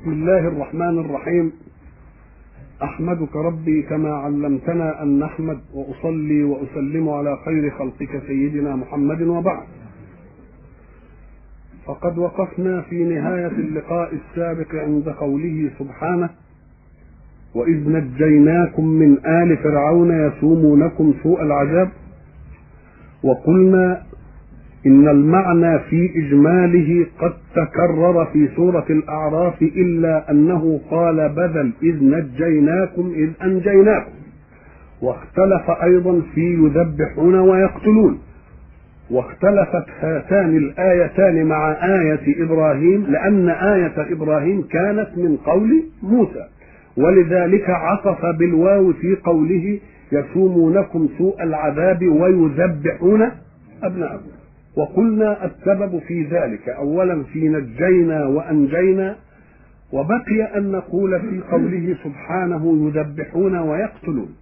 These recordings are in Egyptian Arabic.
بسم الله الرحمن الرحيم احمدك ربي كما علمتنا ان نحمد واصلي واسلم على خير خلقك سيدنا محمد وبعد فقد وقفنا في نهايه اللقاء السابق عند قوله سبحانه واذ نجيناكم من ال فرعون يسومونكم سوء العذاب وقلنا إن المعنى في إجماله قد تكرر في سورة الأعراف إلا أنه قال بدل إذ نجيناكم إذ أنجيناكم واختلف أيضا في يذبحون ويقتلون واختلفت هاتان الآيتان مع آية إبراهيم لأن آية إبراهيم كانت من قول موسى ولذلك عطف بالواو في قوله يسومونكم سوء العذاب ويذبحون أبناءكم وقلنا السبب في ذلك اولا في نجينا وانجينا وبقي ان نقول في قوله سبحانه يذبحون ويقتلون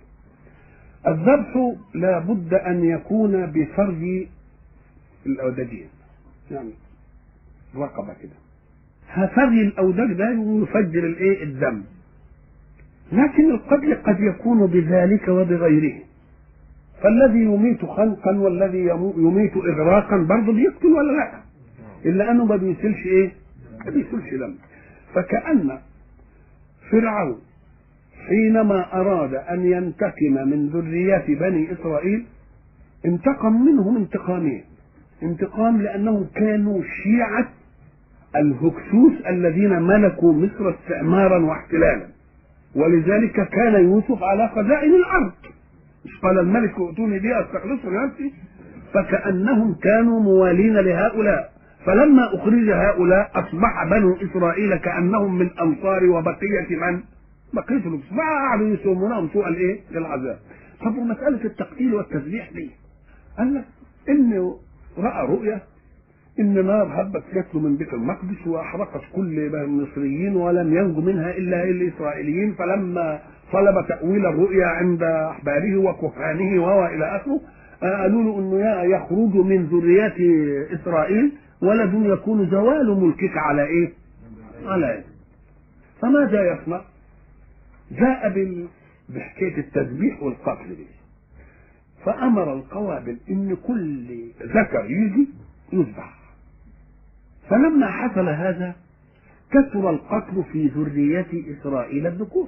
الذبح لا بد ان يكون بفرج الاودجين يعني رقبه كده فرج الاودج ده يفجر الايه الدم لكن القتل قد يكون بذلك وبغيره فالذي يميت خلقا والذي يميت اغراقا برضه بيقتل ولا لا الا انه ما بيسيلش ايه ما بيسيلش دم فكأن فرعون حينما أراد أن ينتقم من ذرية بني إسرائيل انتقم منهم انتقامين انتقام لأنهم كانوا شيعة الهكسوس الذين ملكوا مصر استعمارا واحتلالا ولذلك كان يوسف على خزائن الأرض قال الملك ائتوني بها استخلصه لنفسي فكأنهم كانوا موالين لهؤلاء فلما أخرج هؤلاء أصبح بنو إسرائيل كأنهم من أنصار وبقية من؟ بقية الأنصار فقعدوا يسومونهم سوء الإيه؟ العذاب طب ومسألة التقتيل والتذبيح دي قال لك إنه رأى رؤيا إن نار هبت جات من بيت المقدس وأحرقت كل المصريين ولم ينجو منها إلا الإسرائيليين فلما طلب تأويل الرؤيا عند أحباره وكهانه وهو إلى آخره قالوا له أنه يخرج من ذريات إسرائيل ولد يكون زوال ملكك على إيه؟ على إيه؟ فماذا يصنع؟ جاء بال... بحكاية التذبيح والقتل دي فأمر القوابل إن كل ذكر يجي يذبح فلما حصل هذا كثر القتل في ذرية إسرائيل الذكور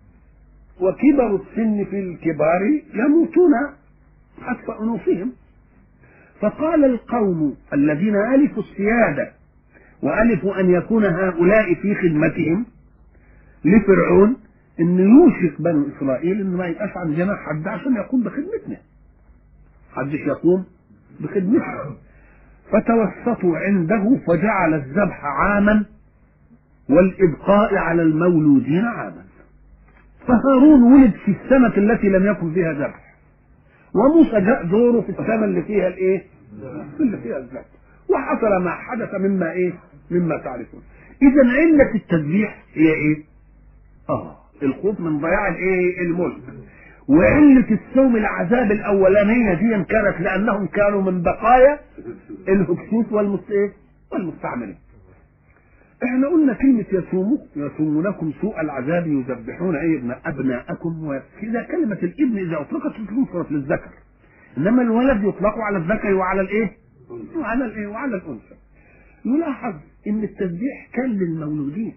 وكبر السن في الكبار يموتون حتف أنوفهم فقال القوم الذين ألفوا السيادة وألفوا أن يكون هؤلاء في خدمتهم لفرعون إن يوشك بنو إسرائيل إن ما يبقاش عندنا حد عشان يقوم بخدمتنا حدش يقوم بخدمتنا فتوسطوا عنده فجعل الذبح عاما والإبقاء على المولودين عاما فهارون ولد في السنة التي لم يكن فيها ذبح وموسى جاء دوره في السنة اللي فيها الايه؟ اللي فيها الذبح وحصل ما حدث مما ايه؟ مما تعرفون إذا علة التذبيح هي ايه؟ اه الخوف من ضياع الايه؟ الملك وعلة السوم العذاب الأولانية دي كانت لأنهم كانوا من بقايا الهكسوس والمستعمرين احنا قلنا كلمة يسوموا يسومونكم سوء العذاب يذبحون ايه ابن ابناءكم وكذا كلمة الابن اذا اطلقت تنصرف للذكر انما الولد يطلق على الذكر وعلى الايه؟ وعلى الايه؟ وعلى الانثى. يلاحظ ان التذبيح كان للمولودين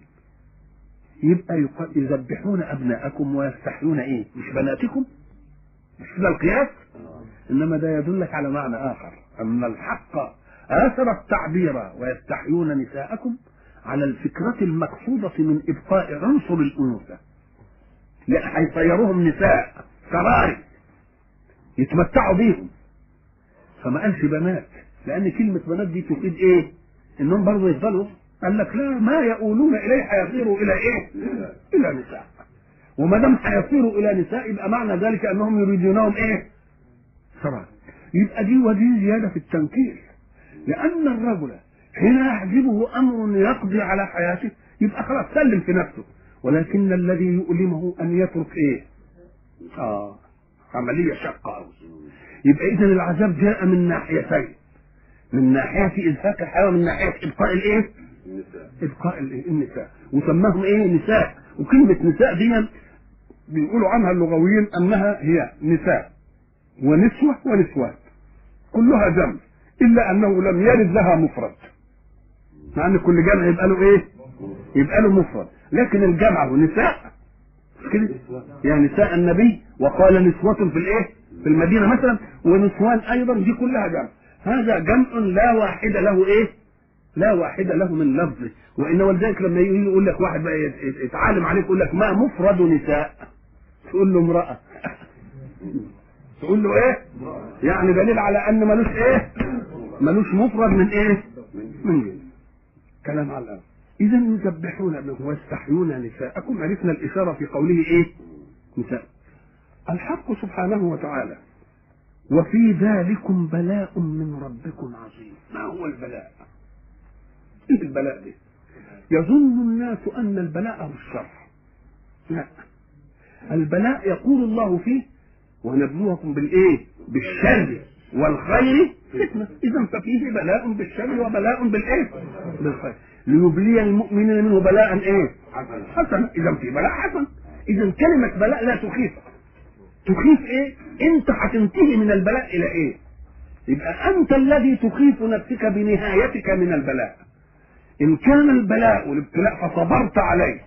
يبقى يذبحون ابناءكم ويستحيون ايه؟ مش بناتكم؟ مش كده القياس؟ انما ده يدلك على معنى اخر ان الحق اثر التعبير ويستحيون نساءكم على الفكرة المقصودة من إبقاء عنصر الأنوثة لا هيطيروهم نساء سراري يتمتعوا بيهم فما قالش بنات لأن كلمة بنات دي تفيد إيه؟ إنهم برضه يفضلوا قال لك لا ما يؤولون إليه هيصيروا إلى إيه؟ إلى نساء وما دام هيصيروا إلى نساء يبقى معنى ذلك أنهم يريدونهم إيه؟ سراري يبقى دي ودي زيادة في التنكيل لأن الرجل حين يحجبه امر يقضي على حياته يبقى خلاص سلم في نفسه ولكن الذي يؤلمه ان يترك ايه؟ اه عمليه شاقه قوي يبقى اذا العذاب جاء من ناحيتين من ناحيه ازهاق الحياه ومن ناحيه ابقاء الايه؟ ابقاء الايه النساء وسماهم ايه نساء وكلمه نساء دي بيقولوا عنها اللغويين انها هي نساء ونسوه ونسوات كلها جمع الا انه لم يرد لها مفرد مع ان كل جمع يبقى له ايه يبقى له مفرد لكن الجمع نساء كده يعني نساء النبي وقال نسوة في الايه في المدينة مثلا ونسوان ايضا دي كلها جمع هذا جمع لا واحد له ايه لا واحد له من لفظه وان ولذلك لما يجي يقول لك واحد بقى يتعلم عليك يقول لك ما مفرد نساء تقول له امرأة تقول له ايه يعني دليل على ان ملوش ايه ملوش مفرد من ايه من جنس كلام على الارض اذا يذبحون ابنهم ويستحيون نساءكم عرفنا الاشاره في قوله ايه نساء الحق سبحانه وتعالى وفي ذلكم بلاء من ربكم عظيم ما هو البلاء ايه البلاء ده يظن الناس ان البلاء هو الشر لا البلاء يقول الله فيه ونبلوكم بالايه بالشر والخير فتنه اذا ففيه بلاء بالشر وبلاء بالايه بالخير ليبلي المؤمنين منه بلاء ايه حسن اذا في بلاء حسن اذا كلمه بلاء لا تخيف تخيف ايه انت هتنتهي من البلاء الى ايه يبقى انت الذي تخيف نفسك بنهايتك من البلاء ان كان البلاء والابتلاء فصبرت عليه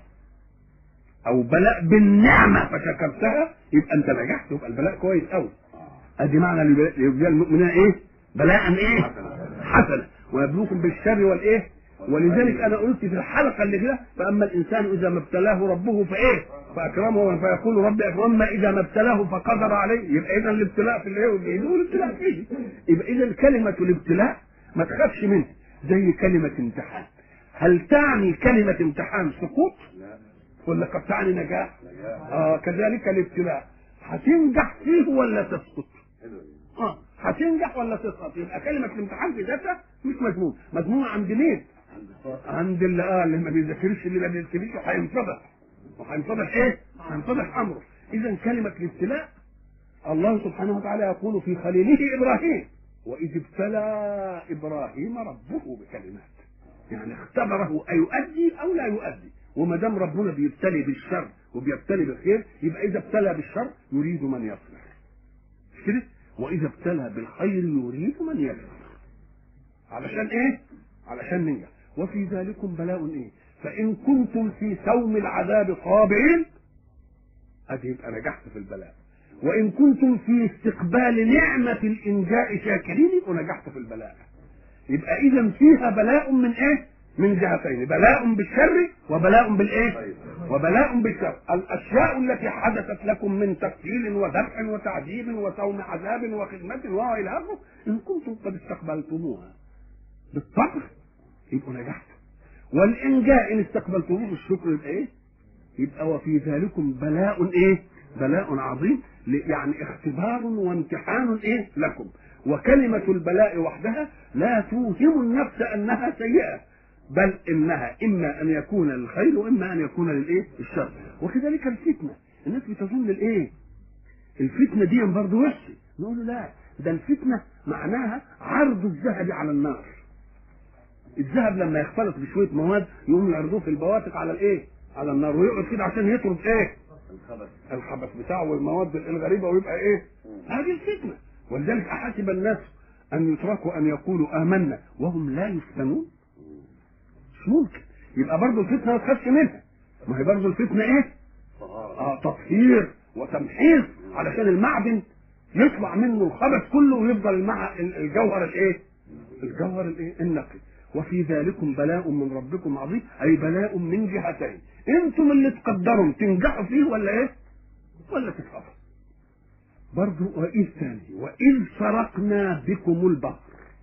او بلاء بالنعمه فشكرتها يبقى انت نجحت يبقى البلاء كويس قوي ادي معنى ليبلي المؤمنين ايه بلاء ايه حسنا ويبلوكم بالشر والايه ولذلك انا قلت في الحلقه اللي كده فاما الانسان اذا ما ابتلاه ربه فايه فاكرمه فيقول ربي واما اذا ما ابتلاه فقدر عليه يبقى اذا الابتلاء في الايه والبعيد والابتلاء فيه يبقى اذا كلمه الابتلاء ما تخافش منها زي كلمه امتحان هل تعني كلمه امتحان سقوط ولا قد تعني نجاح اه كذلك الابتلاء هتنجح فيه ولا تسقط اه هتنجح ولا تسقط يبقى كلمه الامتحان في ذاتها مش مضمون مضمون عند مين عند اللي اه اللي ما بيذاكرش اللي ما بيذاكرش هينفضح وهينفضح ايه هينفضح امره اذا كلمه الابتلاء الله سبحانه وتعالى يقول في خليله ابراهيم واذ ابتلى ابراهيم ربه بكلمات يعني اختبره ايؤدي او لا يؤدي وما دام ربنا بيبتلي بالشر وبيبتلي بالخير يبقى اذا ابتلى بالشر يريد من يصلح مش كده واذا ابتلى بالخير يريد من يصلح علشان ايه علشان ننجح وفي ذلكم بلاء ايه فان كنتم في سوم العذاب صابرين ادي يبقى نجحت في البلاء وان كنتم في استقبال نعمه الانجاء شاكرين يبقى نجحت في البلاء يبقى اذا فيها بلاء من ايه من جهتين بلاء بالشر وبلاء بالايه وبلاء بالشر الاشياء التي حدثت لكم من تقتيل وذبح وتعذيب وصوم عذاب وخدمه والى اخره ان كنتم قد استقبلتموها بالصبر يبقوا نجحتوا والانجاء ان استقبلتموه بالشكر يبقى ايه يبقى وفي ذلكم بلاء ايه بلاء عظيم يعني اختبار وامتحان ايه لكم وكلمة البلاء وحدها لا توهم النفس انها سيئة بل انها اما ان يكون للخير واما ان يكون للايه الشر وكذلك الفتنه الناس بتظن الايه الفتنه دي برضه وحشه نقول له لا ده الفتنه معناها عرض الذهب على النار الذهب لما يختلط بشويه مواد يقوم يعرضوه في البواتق على الايه على النار ويقعد كده عشان يطرد ايه الخبث الخبث بتاعه والمواد الغريبه ويبقى ايه هذه الفتنه ولذلك احسب الناس ان يتركوا ان يقولوا امنا وهم لا يفتنون مش ممكن يبقى برضه الفتنه ما تخافش منها ما هي برضه الفتنه ايه؟ اه تطهير وتمحيص علشان المعدن يطلع منه الخبث كله ويفضل المع الجوهر الايه؟ الجوهر الايه؟ النقي وفي ذلكم بلاء من ربكم عظيم اي بلاء من جهتين انتم اللي تقدروا تنجحوا فيه ولا ايه؟ ولا تسقطوا برضه واذ ثاني واذ سرقنا بكم البحر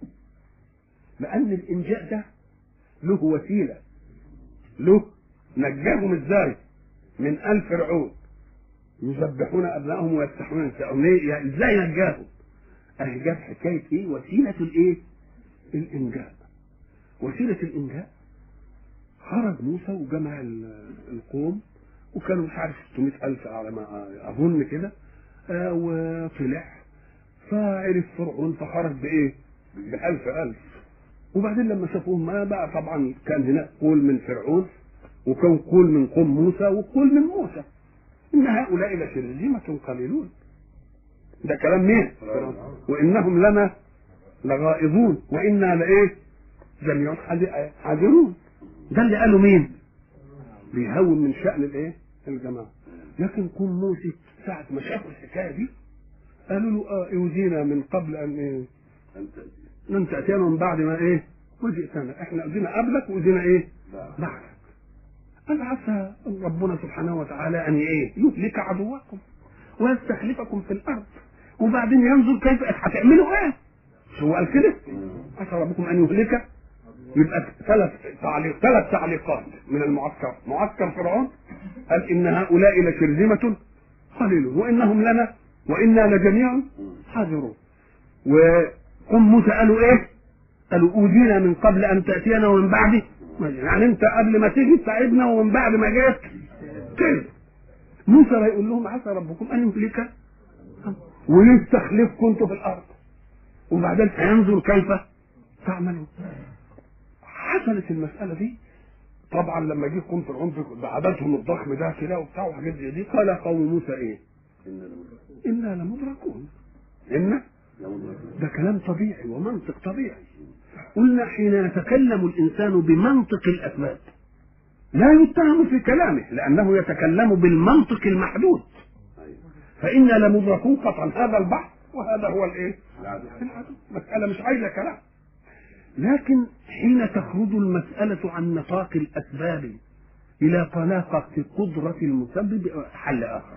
لان الانجاء ده له وسيله له نجاهم ازاي من آل فرعون يذبحون ابنائهم ويفتحون نساءهم ليه يعني ازاي نجاهم اهي جاب حكايه ايه وسيله الايه الانجاء وسيله الانجاء خرج موسى وجمع القوم وكانوا مش عارف 600 ألف على ما أظن كده آه وطلع فعرف فرعون فخرج بإيه؟ بألف ألف وبعدين لما شافوهم ما بقى طبعا كان هناك قول من فرعون وكان قول من قوم موسى وقول من موسى ان هؤلاء لشرذمة قليلون ده كلام مين؟ وانهم لنا لغائظون وانا لايه؟ جميع حاضرون ده اللي قالوا مين؟ بيهون من شأن الايه؟ الجماعة لكن قوم موسى ساعة ما شافوا الحكاية دي قالوا له اه اوذينا من قبل ان ايه؟ لم تأتينا من بعد ما ايه؟ وجئتنا احنا اذينا قبلك واذينا ايه؟ بعدك قال عسى ربنا سبحانه وتعالى ان ايه؟ يهلك عدوكم ويستخلفكم في الارض وبعدين ينظر كيف هتعملوا ايه؟ مش هو قال كده؟ عسى ربكم ان يهلك يبقى ثلاث تعليق ثلاث تعليقات من المعسكر معسكر فرعون قال ان هؤلاء لشرذمة قليلون وانهم لنا وانا لجميع حاضرون وقم موسى قالوا ايه؟ قالوا اوذينا من قبل ان تاتينا ومن بعد يعني انت قبل ما تيجي تساعدنا ومن بعد ما جيت كده موسى يقول لهم عسى ربكم ان يهلك ويستخلفكم انتم في الارض وبعدين هينظر كيف تعملون حصلت المساله دي طبعا لما جه قوم فرعون بعددهم الضخم ده كده وبتاع وحاجات زي دي قال قوم موسى ايه؟ انا لمدركون انا ده كلام طبيعي ومنطق طبيعي قلنا حين يتكلم الانسان بمنطق الاسباب لا يتهم في كلامه لانه يتكلم بالمنطق المحدود فانا لمدركون قطعا هذا البحث وهذا هو الايه؟ العدو مساله مش عايزه كلام لكن حين تخرج المساله عن نطاق الاسباب الى طلاقه قدره المسبب حل اخر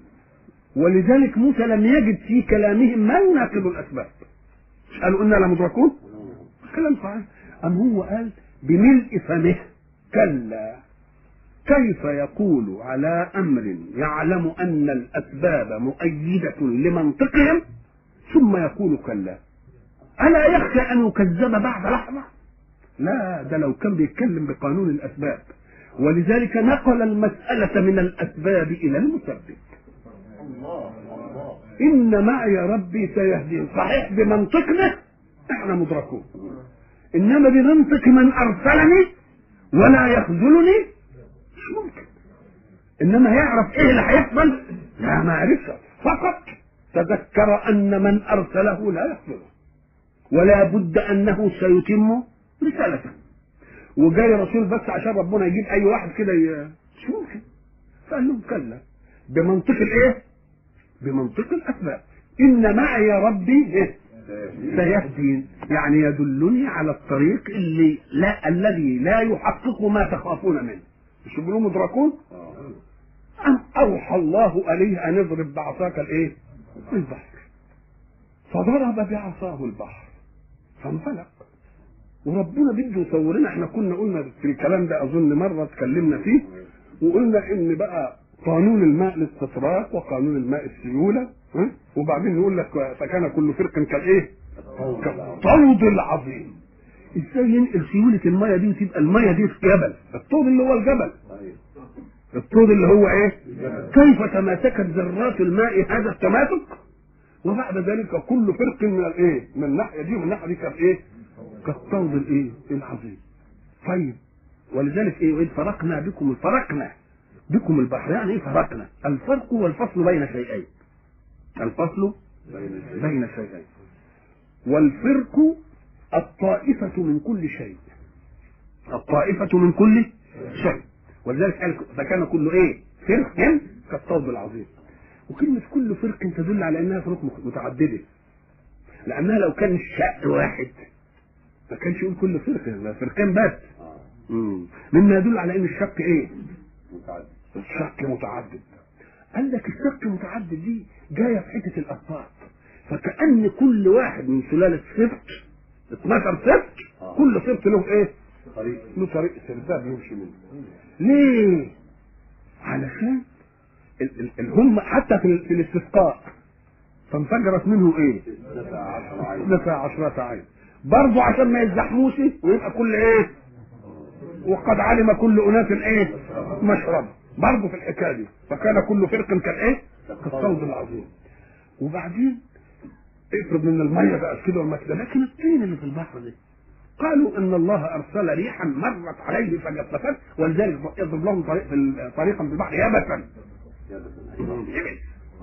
ولذلك موسى لم يجد في كلامهم ما يناقض الاسباب مش قالوا انا لمدركون كلام صحيح ام هو قال بملء فمه كلا كيف يقول على امر يعلم ان الاسباب مؤيده لمنطقهم ثم يقول كلا الا يخشى ان يكذب بعد لحظه لا ده لو كان بيتكلم بقانون الاسباب ولذلك نقل المساله من الاسباب الى المسبب ان معي ربي سيهدين صحيح بمنطقنا احنا مدركون انما بمنطق من ارسلني ولا يخذلني مش ممكن انما يعرف ايه اللي هيحصل لا ما عرفش فقط تذكر ان من ارسله لا يخذله ولا بد انه سيتم رسالته وجاي رسول بس عشان ربنا يجيب اي واحد كده ي... مش ممكن فقال لهم كلا بمنطق الايه بمنطق الاسباب ان معي ربي إيه؟ سيهدين يعني يدلني على الطريق اللي لا الذي لا يحقق ما تخافون منه مش بيقولوا مدركون أم أوحى الله عليه أن اضرب بعصاك الإيه؟ البحر فضرب بعصاه البحر فانفلق وربنا بده يصورنا احنا كنا قلنا في الكلام ده اظن مره اتكلمنا فيه وقلنا ان بقى قانون الماء الاستطراق وقانون الماء السيوله ها؟ وبعدين يقول لك فكان كل فرق كالايه؟ كالطود العظيم ازاي ينقل سيوله الميه دي وتبقى الميه دي في جبل الطود اللي هو الجبل الطود اللي هو ايه كيف تماسكت ذرات الماء هذا التماسك وبعد ذلك كل فرق من الايه من الناحيه دي ومن الناحيه دي كانت ايه كالطود الايه العظيم طيب ولذلك ايه وإذ فرقنا بكم فرقنا بكم البحر يعني ايه فرقنا الفرق والفصل بين شيئين الفصل بين شيئين والفرق الطائفة من كل شيء الطائفة من كل شيء ولذلك قال فكان كل ايه فرق كالطود العظيم وكلمة كل فرق تدل على انها فروق متعددة لانها لو كان الشق واحد ما كانش يقول كل فرقة فرقين بس مم. مما يدل على ان الشق ايه متعدد الشق متعدد قال لك الشق متعدد دي جايه في حته الاسباط فكأن كل واحد من سلالة سبت 12 سبت آه. كل سبت له ايه؟ طريق له طريق سرداب يمشي منه ليه؟ علشان ال- ال- ال- هم حتى في, ال- في الاستسقاء فانفجرت منه ايه؟ دفع عشر عين دفع عشرة عين برضه عشان ما يزحموش ويبقى كل ايه؟ وقد علم كل اناس ايه؟ مشرب برضه في الحكايه دي فكان كل فرق كالايه؟ كالصوت العظيم وبعدين افرض ان الميه بقت كده والماء كده لكن الطين اللي في البحر ده قالوا ان الله ارسل ريحا مرت عليه فجففت ولذلك يضرب لهم طريق في ال- طريقا في البحر يبسا يبس.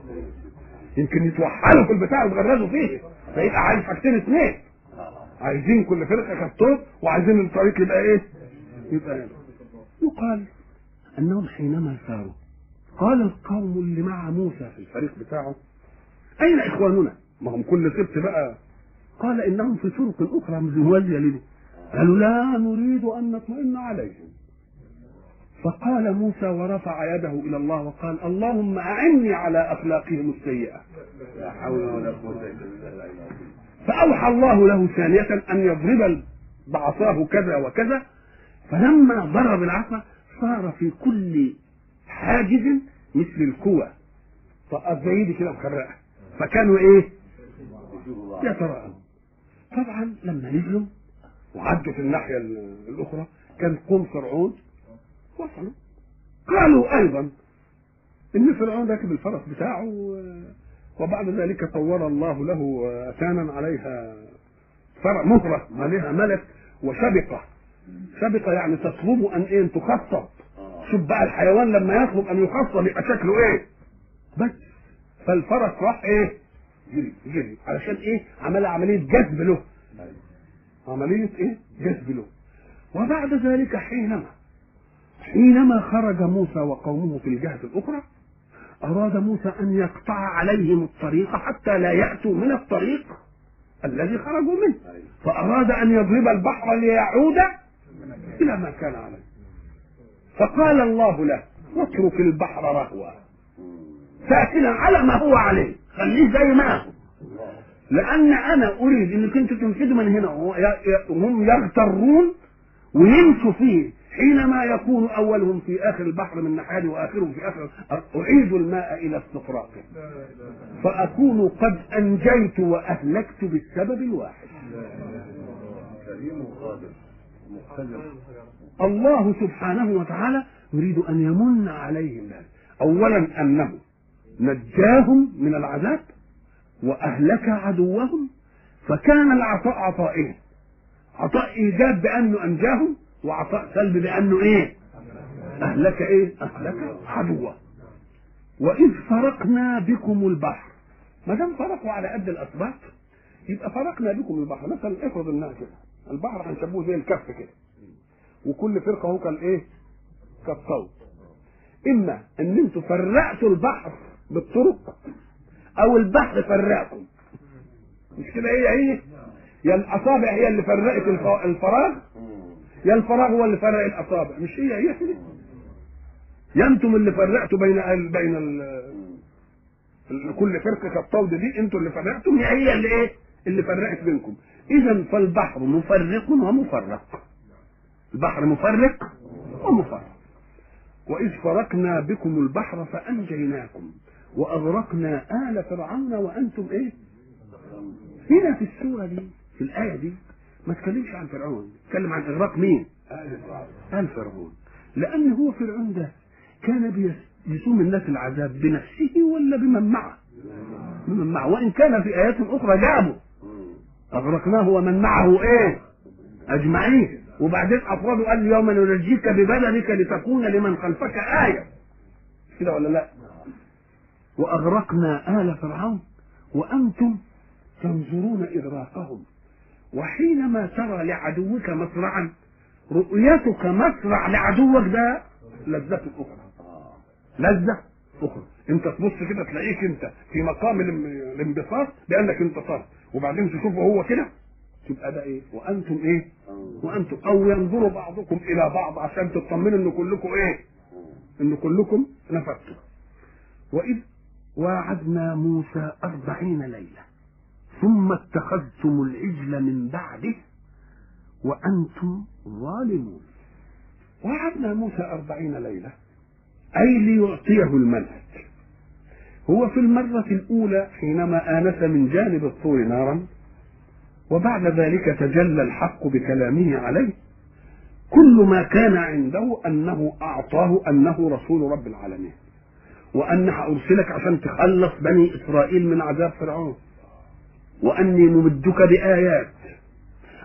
يمكن يتوحلوا في البتاع ويتغرزوا فيه فيبقى عايز حاجتين اثنين عايزين كل فرقه كالطوب وعايزين الطريق يبقى ايه؟ يبقى إيه؟ يقال انهم حينما ساروا قال القوم اللي مع موسى في الفريق بتاعه اين اخواننا؟ ما هم كل سبت بقى قال انهم في طرق اخرى موازيه لنا قالوا لا نريد ان نطمئن عليهم فقال موسى ورفع يده الى الله وقال اللهم اعني على اخلاقهم السيئه لا حول ولا قوة إلا بالله العظيم فأوحى الله له ثانية أن يضرب بعصاه كذا وكذا فلما ضرب العصا صار في كل حاجز مثل الكوى طقت زي دي كده مخرقة فكانوا ايه؟ يشوفوا بعض يتراءوا طبعا لما نزلوا وعدوا في الناحية ال- الأخرى كان قوم فرعون وصلوا قالوا أيضا إن فرعون راكب الفرس بتاعه و- وبعد ذلك صور الله له أتانا عليها فرع مهرة عليها ملك وشبقة شبقة يعني تطلب أن إيه أن تخصب آه. شوف بقى الحيوان لما يطلب أن يخصب يبقى شكله إيه بس فالفرس راح إيه جري جري علشان إيه عملها عملية جذب له أيوة. عملية ايه؟ جذب له. وبعد ذلك حينما حينما خرج موسى وقومه في الجهة الأخرى أراد موسى أن يقطع عليهم الطريق حتى لا يأتوا من الطريق الذي خرجوا منه أيوة. فأراد أن يضرب البحر ليعود إلى ما كان عليه فقال الله له واترك البحر رهوا مم. ساكنا على ما هو عليه خليه زي ما هو الله لان انا اريد انك انتوا تنفذوا من هنا وهم يغترون ويمشوا فيه حينما يكون اولهم في اخر البحر من ناحيه واخرهم في اخر اعيد الماء الى استفراقه فاكون قد انجيت واهلكت بالسبب الواحد كريم وقادر مقتدر الله سبحانه وتعالى يريد ان يمن عليهم ذلك اولا انه نجاهم من العذاب واهلك عدوهم فكان العطاء عطائين عطاء ايجاب بانه انجاهم وعطاء سلب بانه ايه اهلك ايه اهلك عدوه واذ فرقنا بكم البحر ما دام فرقوا على قد الاسباب يبقى فرقنا بكم البحر مثلا افرض انها كده البحر هنشبهه زي الكف كده وكل فرقه هو كان ايه كالصوت اما ان انتوا فرقتوا البحر بالطرق او البحر فرقكم مش كده هي هي يا الاصابع هي اللي فرقت الف- الفراغ مم. يا الفراغ هو اللي فرق الاصابع مش هي هي كده يا انتم اللي فرقتوا بين ال بين ال ال- كل فرقه كالطود دي انتوا اللي فرقتم هي هي اللي ايه اللي فرقت بينكم اذا فالبحر مفرق ومفرق البحر مفرق ومفرق وإذ فرقنا بكم البحر فأنجيناكم وأغرقنا آل فرعون وأنتم إيه؟ هنا في السورة دي في الآية دي ما تكلمش عن فرعون تكلم عن إغراق مين؟ آل فرعون آل فرعون لأن هو فرعون ده كان بيس- يسوم الناس العذاب بنفسه ولا بمن معه؟ بمن معه وإن كان في آيات أخرى جابوا مم. أغرقناه ومن معه إيه؟ أجمعين وبعدين أفرادوا قال يوم ننجيك ببدنك لتكون لمن خلفك آية كده ولا لا؟ وأغرقنا آل فرعون وأنتم تنظرون إغراقهم وحينما ترى لعدوك مصرعا رؤيتك مصرع لعدوك ده لذة أخرى آه. لذة أخرى أنت تبص كده تلاقيك أنت في مقام الام- الانبساط بأنك انتصرت وبعدين تشوفه هو كده تبقى ده إيه وأنتم إيه مم. وأنتم أو ينظر بعضكم إلى بعض عشان تطمنوا إن كلكم إيه مم. إن كلكم نفذتم وإذ واعدنا موسى أربعين ليلة ثم اتخذتم العجل من بعده وأنتم ظالمون وعدنا موسى أربعين ليلة أي ليعطيه المنهج هو في المرة الأولى حينما آنس من جانب الطور نارا وبعد ذلك تجلى الحق بكلامه عليه كل ما كان عنده أنه أعطاه أنه رسول رب العالمين وأن أرسلك عشان تخلص بني إسرائيل من عذاب فرعون وأني ممدك بآيات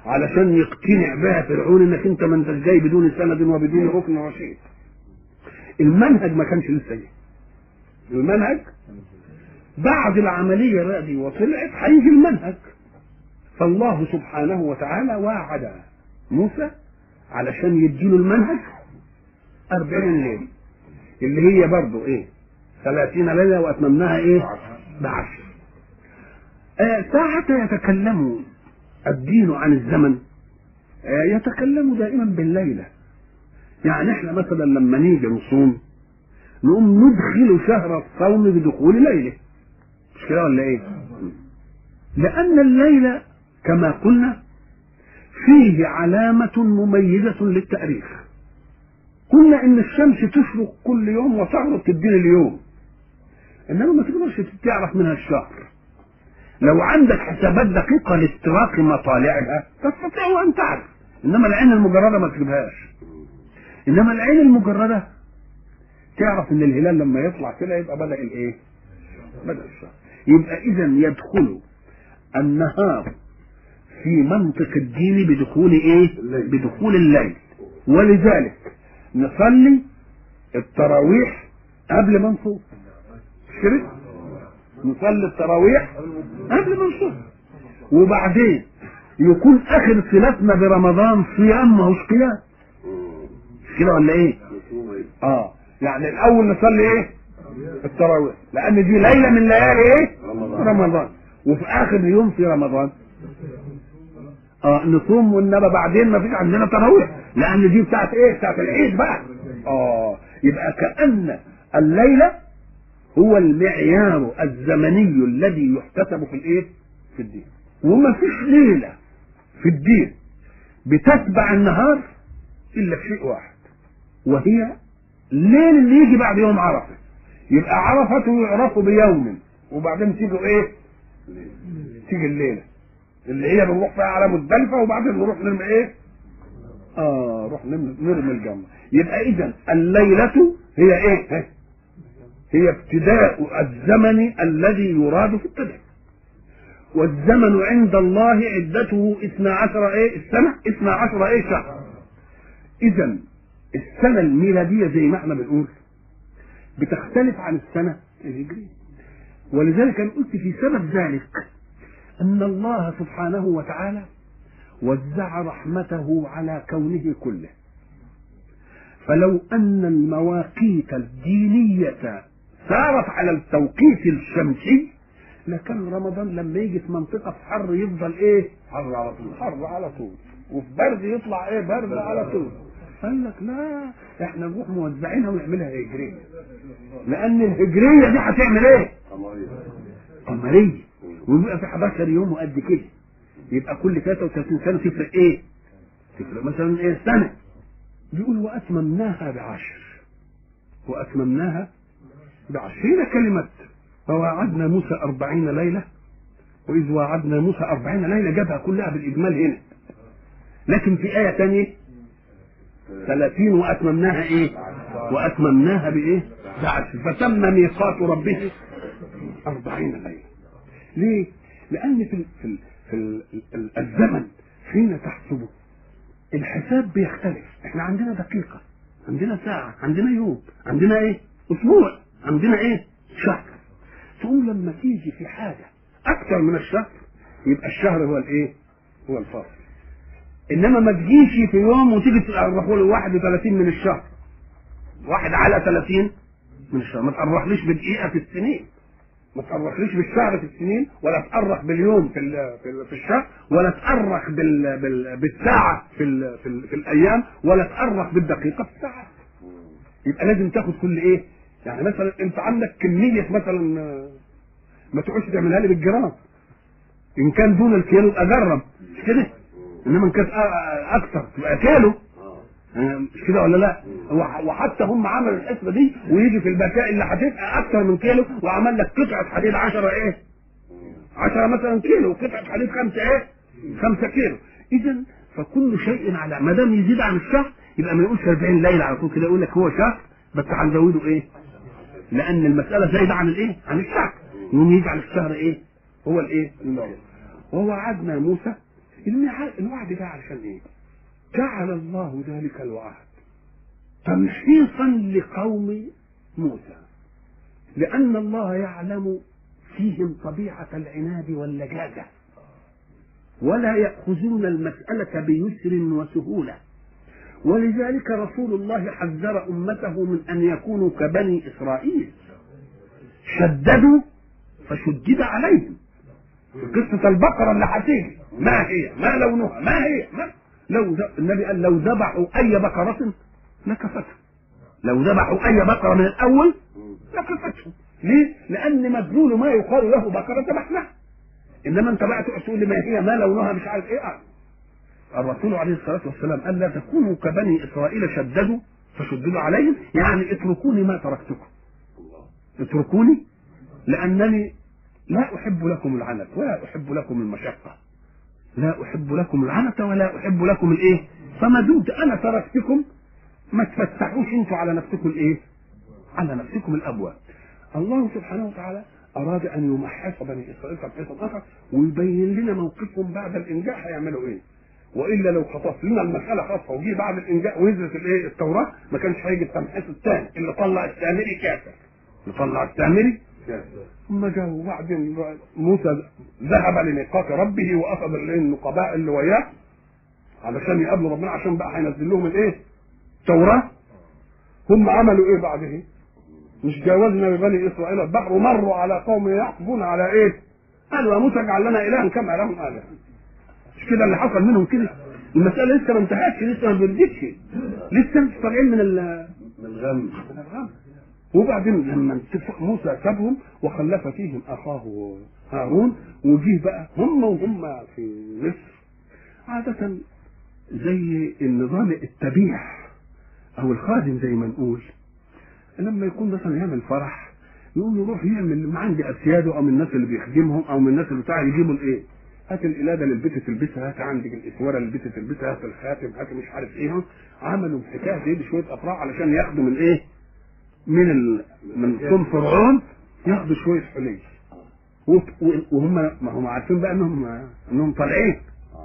علشان يقتنع بها فرعون انك انت ما انتش جاي بدون سند وبدون ركن رشيد المنهج ما كانش لسه جه المنهج بعد العمليه بقى دي وطلعت هيجي المنهج فالله سبحانه وتعالى وعد موسى علشان يديله المنهج أربعين ليلة اللي هي برضه إيه ثلاثين ليلة وأتممناها إيه بعشر آه ساعة يتكلم الدين عن الزمن آه يتكلم دائما بالليلة يعني احنا مثلا لما نيجي نصوم نقوم ندخل شهر الصوم بدخول ليله مش كده ولا ايه؟ لأن الليل كما قلنا فيه علامة مميزة للتاريخ قلنا إن الشمس تشرق كل يوم وتغرب تدينا اليوم إنما ما تقدرش تعرف منها الشهر لو عندك حسابات دقيقة لاستراق مطالعها تستطيع أن تعرف إنما العين المجردة ما تجيبهاش إنما العين المجردة تعرف إن الهلال لما يطلع كده يبقى بدأ الإيه؟ بدأ الشهر يبقى إذا يدخل النهار في منطق الدين بدخول ايه بدخول الليل ولذلك نصلي التراويح قبل ما نصوم كده نصلي التراويح قبل ما نصوم وبعدين يكون اخر صلاتنا برمضان صيام ما هوش قيام مش كده ولا ايه اه يعني الاول نصلي ايه التراويح لان دي ليله من ليالي ايه رمضان وفي اخر يوم في رمضان اه نصوم وانما بعدين ما فيش عندنا تراويح لان دي بتاعت ايه بتاعت العيد بقى اه يبقى كان الليله هو المعيار الزمني الذي يحتسب في الايه في الدين وما فيش ليله في الدين بتتبع النهار الا في شيء واحد وهي الليل اللي يجي بعد يوم عرفه يبقى عرفته يعرف بيوم وبعدين تيجي ايه تيجي الليله اللي هي بنروح فيها على مزدلفه وبعدين نروح نرمي ايه اه نروح نرمي, نرمي الجمره يبقى اذا الليله هي ايه هي ابتداء الزمن الذي يراد في التدين والزمن عند الله عدته اثنا عشر ايه السنة اثنا عشر ايه شهر اذا السنة الميلادية زي ما احنا بنقول بتختلف عن السنة الهجرية ولذلك انا قلت في سبب ذلك ان الله سبحانه وتعالى وزع رحمته على كونه كله فلو ان المواقيت الدينية سارت على التوقيت الشمسي لكان رمضان لما يجي في منطقة في حر يفضل ايه؟ حر على طول حر على طول وفي برد يطلع ايه؟ برد على طول قال لك لا احنا نروح موزعينها ونعملها هجرية لأن الهجرية دي هتعمل ايه؟ قمرية قمرية ويبقى في 11 يوم وقد كده يبقى كل 33 سنة تفرق ايه؟ تفرق مثلا ايه سنة بيقول وأتممناها بعشر وأتممناها بعشر هنا كلمة وواعدنا موسى أربعين ليلة وإذ واعدنا موسى أربعين ليلة جابها كلها بالإجمال هنا لكن في آية ثانية ثلاثين وأتممناها إيه وأتممناها بإيه بعشر فتم ميقات ربه أربعين ليلة ليه لأن في ال في ال في ال ال الزمن حين تحسبه الحساب بيختلف احنا عندنا دقيقة عندنا ساعة عندنا يوم عندنا ايه اسبوع عندنا ايه شهر تقوم لما تيجي في حاجة اكتر من الشهر يبقى الشهر هو الايه هو الفاصل انما ما تجيش في يوم وتيجي تقرحوا له 31 من الشهر واحد على 30 من الشهر ما تقرحليش بدقيقة في السنين ما تقرحليش بالشهر في السنين ولا تقرح باليوم في ال في, ال في الشهر ولا تقرح بال بال بالساعة في ال في, ال في الأيام ولا تقرح بالدقيقة في الساعة يبقى لازم تاخد كل إيه يعني مثلا أنت عندك كمية مثلا ما تقعدش تعملها لي بالجرام إن كان دون الكيلو يبقى جرب مش كده إنما إن كانت أكثر تبقى كيلو مش كده ولا لا وحتى هم عملوا الحسبه دي ويجي في البكاء اللي هتبقى اكتر من كيلو وعمل لك قطعه حديد 10 ايه 10 مثلا كيلو قطعه حديد 5 ايه 5 كيلو اذا فكل شيء على ما دام يزيد عن الشهر يبقى ما يقولش 40 ليله على طول كده يقول لك هو شهر بس هنزوده ايه لان المساله زايده عن الايه عن الشهر يقوم يجعل الشهر ايه هو الايه الموجود ووعدنا موسى الميعاد الوعد ده علشان ايه؟ جعل الله ذلك الوعد تمحيصا لقوم موسى لأن الله يعلم فيهم طبيعة العناد واللجاجة ولا يأخذون المسألة بيسر وسهولة ولذلك رسول الله حذر أمته من أن يكونوا كبني إسرائيل شددوا فشدد عليهم في قصة البقرة اللي هتيجي ما هي ما لونها ما هي ما لو ذ- النبي قال لو ذبحوا أي بقرة لكفتهم لو ذبحوا أي بقرة من الأول لكفتهم ليه؟ لأن مدلول ما يقال له بقرة ذبحناها إنما أنت بقى تقعد تقول لي ما هي ما لونها مش عارف إيه آه. الرسول عليه الصلاة والسلام قال لا تكونوا كبني إسرائيل شددوا فشددوا عليهم يعني اتركوني ما تركتكم اتركوني لأنني لا أحب لكم العنت ولا أحب لكم المشقة لا أحب لكم العنت ولا أحب لكم الإيه فما دمت أنا تركتكم ما تفتحوش انتوا على نفسكم الإيه على نفسكم الأبواب الله سبحانه وتعالى أراد أن يمحص بني إسرائيل تمحيصا آخر ويبين لنا موقفهم بعد الإنجاء هيعملوا إيه والا لو خطف لنا المساله خاصه وجي بعد الانجاء ونزلت الايه التوراه ما كانش هيجي التمحيص الثاني اللي طلع السامري كافر اللي طلع السامري ثم جاء وبعدين موسى ذهب لميقات ربه واخذ النقباء اللي وياه علشان يقابلوا ربنا عشان بقى هينزل لهم الايه؟ التوراه هم عملوا ايه بعده؟ مش جاوزنا ببني اسرائيل البحر ومروا على قوم يحكمون على ايه؟ قالوا يا موسى اجعل لنا الها كما لهم الهه مش كده اللي حصل منهم كده المسألة لسه ما انتهتش لسه ما بردتش لسه مش طالعين من ال من الغم من الغم وبعدين لما اتفق موسى سابهم وخلف فيهم اخاه هارون وجيه بقى هم وهم في مصر عادة زي النظام التبيح او الخادم زي ما نقول لما يكون مثلا يعمل فرح يقوم يروح يعمل من عند اسياده او من الناس اللي بيخدمهم او من الناس اللي بتاع يجيبوا الايه هات القلاده اللي البت تلبسها هات عندك الاسوره اللي البت تلبسها هات الخاتم هات مش عارف ايه عملوا الحكايه دي بشويه افراح علشان ياخدوا من ايه من ال... من ثم فرعون ياخدوا شويه حلي وت- و- وهم ما هم عارفين بقى انهم انهم طالعين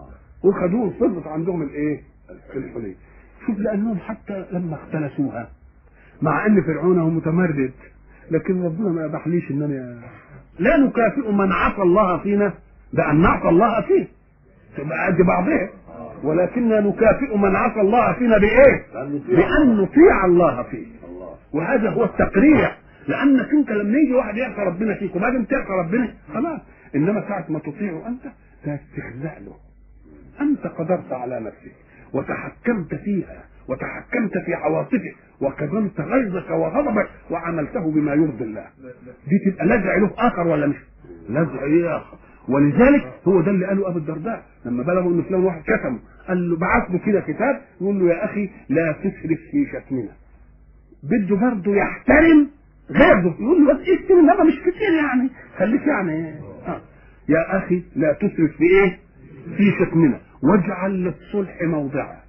وخدوه فضلت عندهم الايه الحلي شوف لانهم حتى لما اختلسوها مع ان فرعون هو متمرد لكن ربنا ما اباحليش ان انا لا نكافئ من عصى الله فينا بان نعصى الله فيه تبقى قد بعضها ولكننا نكافئ من عصى الله فينا بايه؟ بان نطيع الله فيه الله وهذا هو التقريع لانك انت لما يجي واحد يعصى ربنا فيك وبعدين تعصى ربنا خلاص انما ساعه ما تطيعه انت تستخزأ له انت قدرت على نفسك وتحكمت فيها وتحكمت في عواطفك وكظمت غيظك وغضبك وعملته بما يرضي الله دي تبقى لزع له اخر ولا مش لزع ايه اخر ولذلك هو ده اللي قاله ابو الدرداء لما بلغوا ان فلان واحد كتمه قال له بعت له كده كتاب يقول له يا اخي لا تسرف في شتمنا بده برضه يحترم غيره يقول له بس اشتم انما مش كتير يعني خليك يعني آه. يا اخي لا تسرف في ايه في شتمنا واجعل للصلح موضعا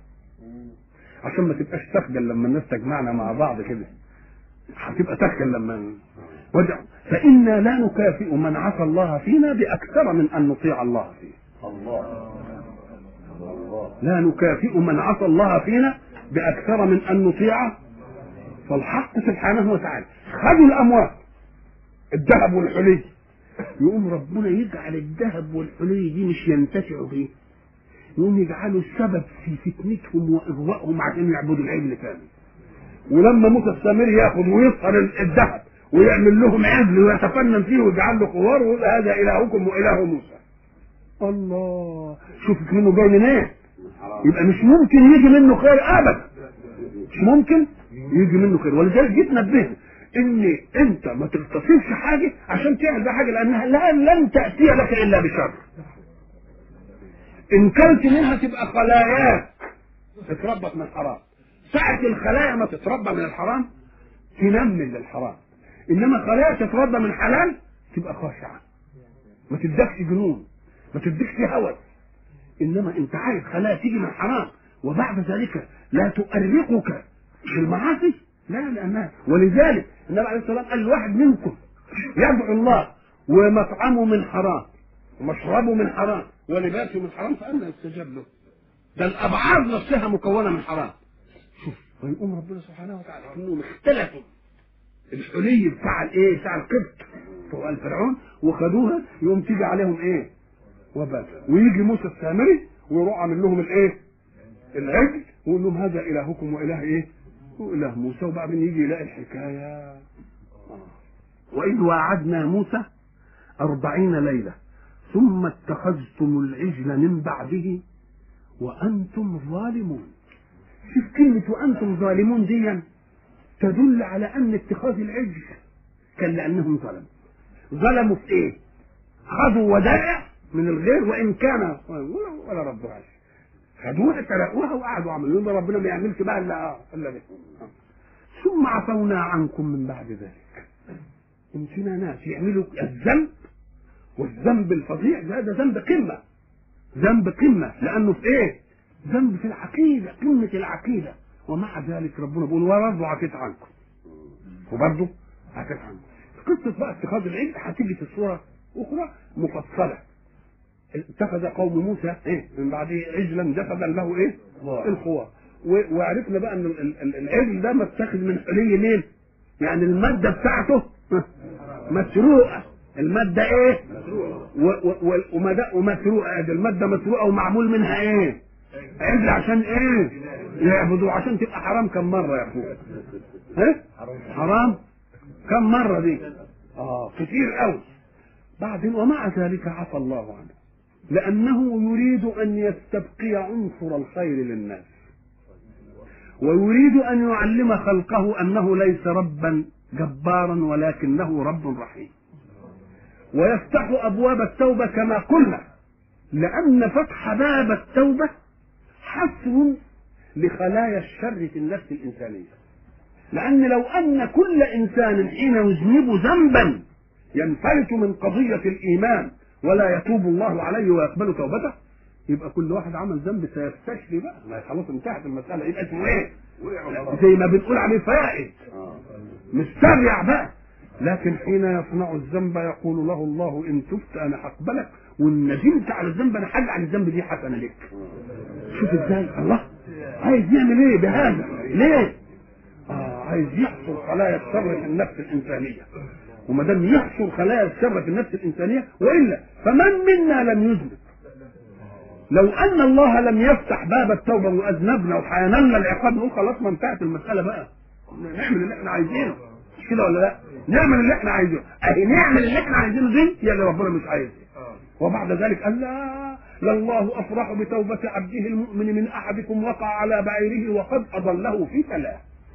عشان ما تبقاش تخجل لما الناس تجمعنا مع بعض كده هتبقى تخجل لما واجعل فإنا لا نكافئ من عصى الله فينا بأكثر من أن نطيع الله فيه الله الله لا نكافئ من عصى الله فينا بأكثر من أن نطيعه فالحق سبحانه وتعالى خدوا الأموال الذهب والحلي يقوم ربنا يجعل الذهب والحلي دي مش ينتفعوا بيه يقوم يجعلوا سبب في فتنتهم واغوائهم عشان يعبدوا العجل تاني ولما موسى السامري ياخد ويسهر الذهب ويعمل لهم عجل ويتفنن فيه ويجعل له خوار ويقول هذا الهكم واله موسى الله شوف منه جاي منين حرام يبقى مش ممكن يجي منه خير ابدا مش ممكن يجي منه خير ولذلك جيت نبهنا ان انت ما تغتصبش حاجه عشان تعمل بها حاجه لانها لا لن تاتي لك الا بشر ان كلت منها تبقى خلاياك اتربت من الحرام ساعة الخلايا ما تتربى من الحرام تنمل للحرام انما خلايا تتربى من حلال تبقى خاشعه ما تدكش جنون ما تدكش هوس انما انت عايز خلايا تيجي من حرام وبعد ذلك لا تؤرقك في المعاصي لا لانها ولذلك النبي عليه الصلاه والسلام قال الواحد منكم يدعو الله ومطعمه من حرام ومشربه من حرام ولباسه من حرام فأنا يستجاب له ده الأبعاد نفسها مكونة من حرام شوف ويقوم ربنا سبحانه وتعالى انهم اختلفوا الحلي بتاع الايه بتاع القبط بتوع الفرعون وخدوها يقوم تيجي عليهم ايه وبال ويجي موسى السامري ويروح عامل لهم الايه العجل ويقول لهم هذا الهكم واله ايه واله موسى وبعدين يجي يلاقي الحكايه واذ وعدنا موسى أربعين ليلة ثم اتخذتم العجل من بعده وأنتم ظالمون شوف كلمة وأنتم ظالمون دي تدل على أن اتخاذ العجل كان لأنهم ظلموا ظلموا في إيه؟ خذوا ودائع من الغير وإن كان ولا, ولا ردوا عليه خدوها سرقوها وقعدوا عملوا يبقى ربنا ما يعملش بقى إلا إلا ده. ثم عفونا عنكم من بعد ذلك يمكن ناس يعملوا الذنب والذنب الفظيع ده ده ذنب قمه ذنب قمه لانه في ايه؟ ذنب في العقيده قمه العقيده ومع ذلك ربنا بيقول وبرضه عفيت عنكم وبرضه عفيت عنكم قصه بقى اتخاذ العجل هتيجي في الصوره اخرى مفصله اتخذ قوم موسى ايه من بعده عجلا جسدا له ايه؟ الخوار و- وعرفنا بقى ان ال- ال- العجل ده متاخذ من حلي مين؟ يعني الماده بتاعته ها، مسروقه الماده ايه؟ و- و- و- ومد- ومسروقه دي الماده مسروقه ومعمول منها ايه؟ عجل عشان ايه؟ يعبدوا عشان تبقى حرام كم مره يا اخويا؟ ها؟ حرام كم مره دي؟ اه كتير قوي بعدين ومع ذلك عفى الله عنه لأنه يريد أن يستبقي عنصر الخير للناس ويريد أن يعلم خلقه أنه ليس ربا جبارا ولكنه رب رحيم ويفتح أبواب التوبة كما قلنا لأن فتح باب التوبة حصر لخلايا الشر في النفس الإنسانية لأن لو أن كل إنسان حين يذنب ذنبا ينفلت من قضية الإيمان ولا يتوب الله عليه ويقبل توبته يبقى كل واحد عمل ذنب سيستشري بقى ما خلاص انتهت المسألة يبقى اسمه ايه؟ زي ما بنقول عليه فائد مستريع بقى لكن حين يصنع الذنب يقول له الله ان تبت انا هقبلك وان ندمت على الذنب انا حل عن الذنب دي حسنه لك شوف ازاي الله عايز يعمل ايه بهذا ليه آه عايز يحصر خلايا الشر في النفس الانسانيه وما دام يحصر خلايا الشر في النفس الانسانيه والا فمن منا لم يذنب لو ان الله لم يفتح باب التوبه واذنبنا وحينلنا العقاب نقول خلاص ما انتهت المساله بقى نعمل اللي احنا عايزينه مش كده ولا لا؟ نعمل اللي احنا عايزينه اهي نعمل اللي احنا عايزينه دي هي اللي ربنا مش عايزها وبعد ذلك قال لا لله افرح بتوبه عبده المؤمن من احدكم وقع على بعيره وقد اضله في فلاه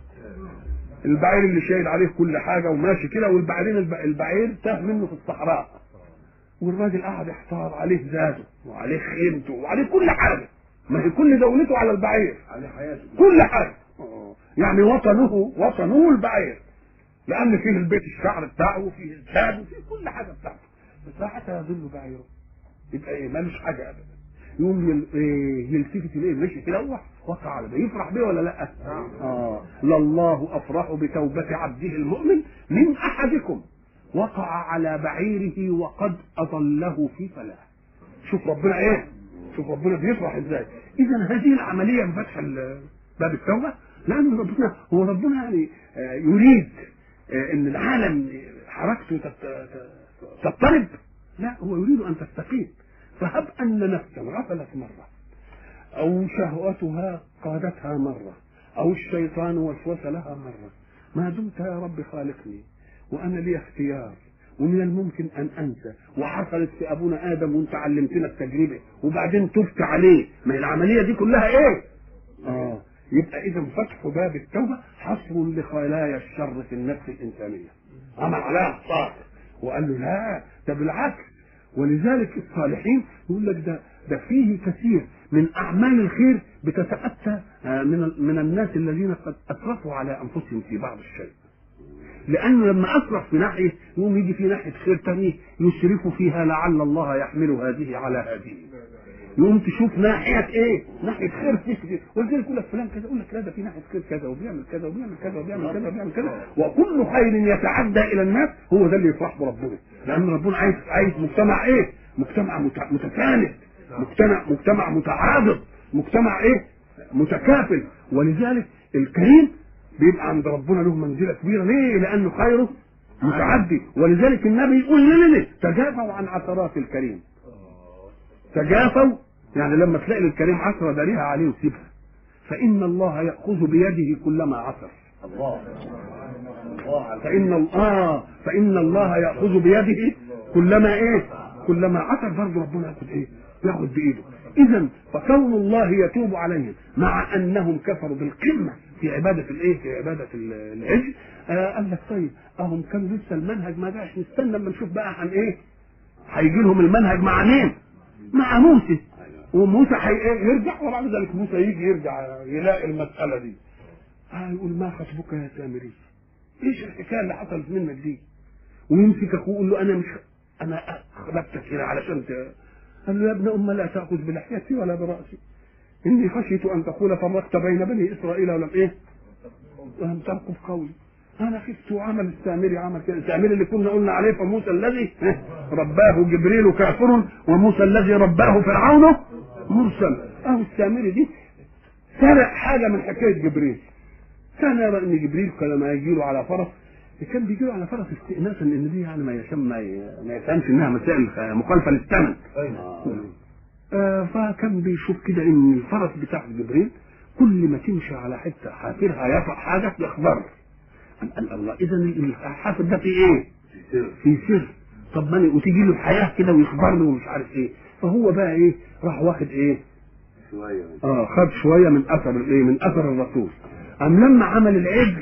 البعير اللي شايل عليه كل حاجه وماشي كده والبعيرين الب- البعير تاه منه في الصحراء والراجل قاعد يحتار عليه زاده وعليه خيمته وعليه كل حاجه ما هي كل دولته على البعير على حياته كل حاجه يعني وطنه وطنه البعير لان فيه البيت الشعر بتاعه وفيه الزاد وفيه كل حاجه بتاعته بس حتى يظل بعيره يبقى ايه مالوش حاجه ابدا يقوم يل... إيه يلتفت اليه مشي كده هو وقع على ده يفرح بيه ولا لا؟ اه لله افرح بتوبه عبده المؤمن من احدكم وقع على بعيره وقد اضله في فلاه شوف ربنا ايه؟ شوف ربنا بيفرح ازاي؟ اذا هذه العمليه من فتح ال- باب التوبه لان ربنا هو ربنا يعني آه، يريد آه، ان العالم حركته تت- تت- تضطرب لا هو يريد ان تستقيم فهب ان نفسا غفلت مره او شهوتها قادتها مره او الشيطان وسوس لها مره ما دمت يا رب خالقني وانا لي اختيار ومن الممكن ان انسى وحصلت في ابونا ادم وانت علمتنا التجربه وبعدين تبت عليه ما هي العمليه دي كلها ايه؟ اه يبقى اذا فتح باب التوبه حصر لخلايا الشر في النفس الانسانيه عمل عليها حصار وقال له لا ده بالعكس ولذلك الصالحين يقول لك ده ده فيه كثير من اعمال الخير بتتاتى آه، من ال- من الناس الذين قد اسرفوا على انفسهم في بعض الشيء لانه لما اسرف في ناحيه يقوم يجي في ناحيه خير تاني يسرف فيها لعل الله يحمل هذه على هذه يقوم تشوف ناحيه ايه؟ ناحيه خير في كتير ولذلك يقول لك فلان كذا يقول لك لا ده في ناحيه خير كذا وبيعمل كذا وبيعمل كذا وبيعمل كذا وبيعمل كذا وكل خير يتعدى الى الناس هو ده اللي يفرح بربنا لان ربنا عايز عايز مجتمع ايه؟ مجتمع مت- متساند مجتمع مجتمع متعاضد مجتمع ايه متكافل ولذلك الكريم بيبقى عند ربنا له منزله كبيره ليه لانه خيره متعدي ولذلك النبي يقول ليه ليه تجافوا عن عثرات الكريم تجافوا يعني لما تلاقي للكريم عثره داريها عليه وسيبها فان الله ياخذ بيده كلما عثر الله الله على فإن ال- آه فإن الله يأخذ بيده كلما إيه؟ كلما عثر برضه ربنا ياخذ إيه؟ ياخذ بإيده. إذا فكون الله يتوب عليهم مع أنهم كفروا بالقمة في عبادة الإيه؟ في عبادة ال- العجل آه قال لك طيب أهم كانوا لسه المنهج ما جاش نستنى لما نشوف بقى عن إيه؟ هيجي لهم المنهج مع مين؟ مع موسى وموسى حي... إيه؟ يرجع وبعد ذلك موسى يجي يرجع يلاقي المسألة دي. آه يقول ما خطبك يا سامري؟ ايش الحكايه اللي حصلت منك دي ويمسك اخوه يقول له انا مش انا خلقتك هنا علشان ت... قال له يا ابن ام لا تاخذ بلحيتي ولا براسي اني خشيت ان تقول فرقت بين بني اسرائيل ولم ايه ولم ترقب قولي انا خفت وعمل السامري عمل كده السامري اللي كنا قلنا عليه فموسى الذي رباه جبريل كافر وموسى الذي رباه فرعون مرسل اهو السامري دي سرق حاجه من حكايه جبريل كان يرى ان جبريل كان لما يجي له على فرس كان بيجي له على فرس استئناسا لان دي يعني ما يشم ما ي- ما يفهمش انها مسائل مخالفه للثمن آه فكان بيشوف كده ان الفرس بتاع جبريل كل ما تمشي على حته حافرها يقع حاجه يخضر قال الله اذا الحافر ده في ايه؟ في سر في سر طب ما أنا- وتيجي له الحياه كده ويخبر له ومش عارف ايه فهو بقى ايه راح واخد ايه شويه اه خد شويه من اثر الايه من اثر الرسول ام لما عمل العجل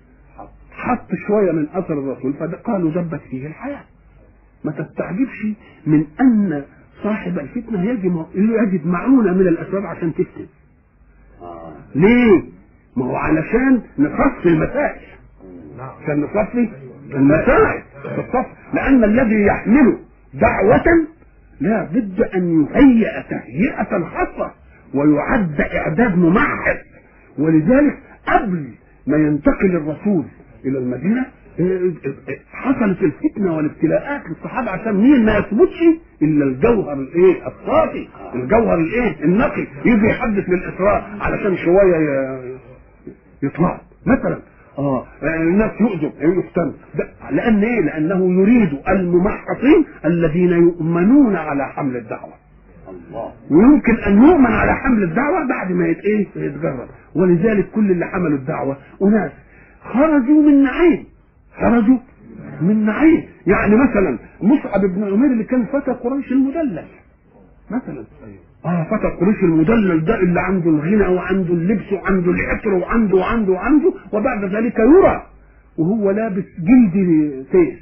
حط شويه من اثر الرسول فقالوا دبت فيه الحياه ما تستعجبش من ان صاحب الفتنه يجد يجد معونه من الاسباب عشان تفتن اه ليه؟ ما هو علشان نصفي المسائل عشان نصفي المسائل بالصف لان الذي يحمل دعوة لا بد ان يهيئ تهيئة خاصة ويعد اعداد ممحص ولذلك قبل ما ينتقل الرسول الى المدينة حصلت الفتنة والابتلاءات للصحابة عشان مين ما يثبتش الا الجوهر الايه الصافي الجوهر الايه النقي يجي يحدث للاسراء علشان شوية ي- يطلعوا مثلا اه الناس يؤذوا يفتنوا ده- لان ايه لانه يريد الممحصين الذين يؤمنون على حمل الدعوه الله ويمكن ان يؤمن على حمل الدعوه بعد ما يت ايه يتجرب ولذلك كل اللي حملوا الدعوه اناس خرجوا من نعيم خرجوا من نعيم يعني مثلا مصعب بن عمير اللي كان فتى قريش المدلل مثلا اه فتى قريش المدلل ده اللي عنده الغنى وعنده اللبس وعنده العطر وعنده وعنده وعنده وبعد ذلك يرى وهو لابس جلد سيف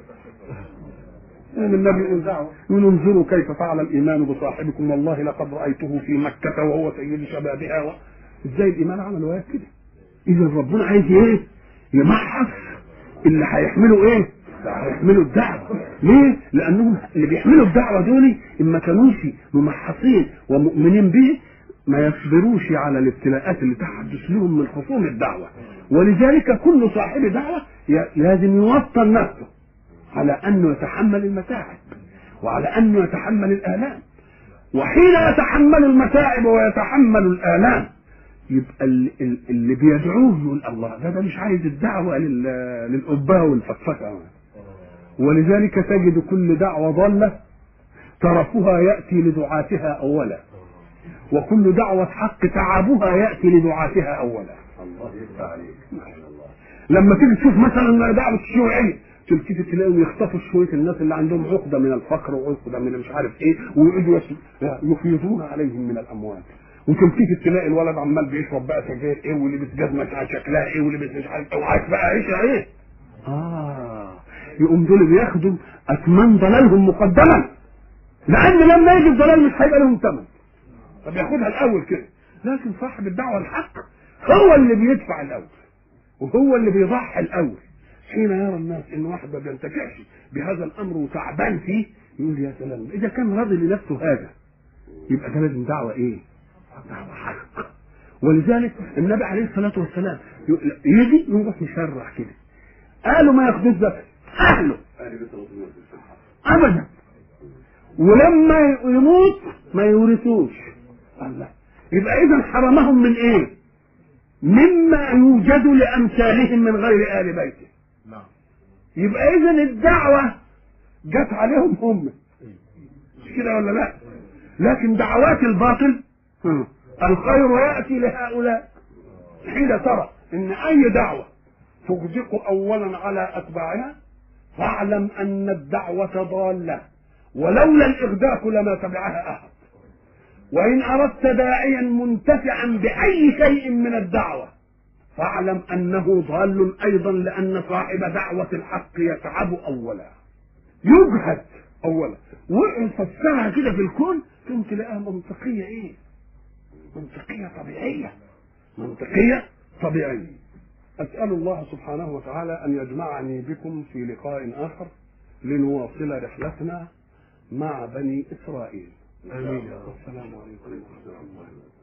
يعني النبي يقول يقول انظروا كيف فعل الايمان بصاحبكم والله لقد رايته في مكه وهو سيد شبابها و... ازاي الايمان عمل وياه كده اذا ربنا عايز ايه يمحص اللي هيحملوا ايه هيحملوا الدعوه ليه لانهم اللي بيحملوا الدعوه دول اما كانوش ممحصين ومؤمنين به ما يصبروش على الابتلاءات اللي تحدث لهم من خصوم الدعوه ولذلك كل صاحب دعوه ي- لازم يوطن نفسه على انه يتحمل المتاعب وعلى انه يتحمل الالام وحين يتحمل المتاعب ويتحمل الالام يبقى ال- ال- اللي بيدعوه يقول الله ده ده مش عايز الدعوه لل- للأبهة والفقفقه ولذلك تجد كل دعوه ضاله ترفها ياتي لدعاتها اولا وكل دعوه حق تعبها ياتي لدعاتها اولا الله يفتح عليك سبحان الله لما تيجي تشوف مثلا دعوه الشيوعيه تلتفت تلاقيهم يخطفوا شويه الناس اللي عندهم عقده من الفقر وعقده من مش عارف ايه ويقعدوا يس- يفيضون عليهم من الاموال وتلتفت تلاقي الولد عمال بيشرب بقى سجاير ايه ولبس جزمه مش عارف شكلها ايه ولبس مش عارف ايه وعايش بقى عيشه ايه اه يقوم دول بياخدوا اثمان ضلالهم مقدما لان لما يجي الضلال مش هيبقى لهم ثمن طب ياخدها الاول كده لكن صاحب الدعوه الحق هو اللي بيدفع الاول وهو اللي بيضحي الاول حين يرى الناس ان واحد ما بينتفعش بهذا الامر وتعبان فيه يقول يا سلام اذا كان راضي لنفسه هذا يبقى ده لازم دعوه ايه؟ دعوه حق ولذلك النبي عليه الصلاه والسلام يجي يروح مشرح كده قالوا ما ياخدوش زكاه اهله اهل بيت رسول الله صلى الله عليه وسلم ابدا ولما يموت ما يورثوش الله يبقى اذا حرمهم من ايه مما يوجد لامثالهم من غير ال بيته نعم يبقى اذا الدعوه جت عليهم هم مش كده ولا لا لكن دعوات الباطل هم، الخير ياتي لهؤلاء حين ترى ان اي دعوه تغدق اولا على اتباعها فاعلم ان الدعوه ضاله ولولا الاغداق لما تبعها احد وان اردت داعيا منتفعا باي شيء من الدعوه فاعلم انه ضال ايضا لان صاحب دعوه الحق يتعب اولا يجهد اولا وفسرها كده في الكون ثم تلاقيها منطقيه ايه منطقيه طبيعيه منطقيه طبيعيه اسال الله سبحانه وتعالى ان يجمعني بكم في لقاء اخر لنواصل رحلتنا مع بني اسرائيل امين يا رب السلام عليكم ورحمه الله